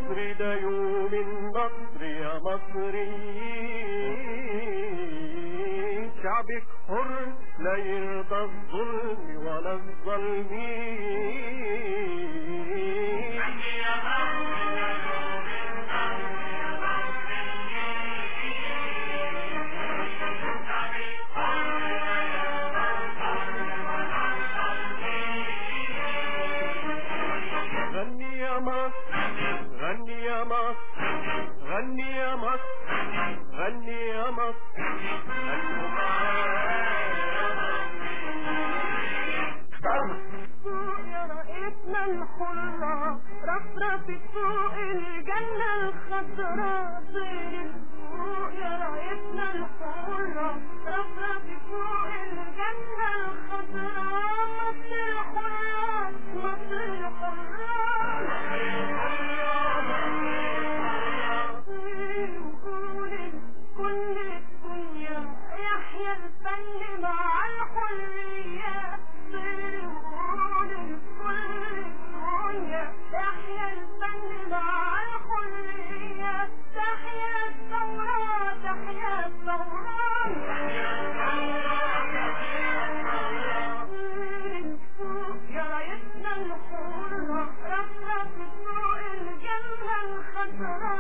مصر ده يوم النصر يا مصريين شعبك حر لا يرضى الظلم ولا الظالمين غني يا مصر غني يا مصر غني يا مصر غني يا مصر غنوا فوق يا رئيسنا الحرة رفرفت فوق الجنة الخضراء طيرت فوق يا رئيسنا الحرة رفرفت فوق الجنة الخضراء مصر الحرة مصر الحرة طيري وقولي كل الدنيا يحيى الفن مع الحرية طيري وقولي كل الدنيا يحيى الفن مع الحرية تحيا الثورة تحيا الثورة طيري فوق يا ريتنا الحرة رفرف فوق الجنة الخضراء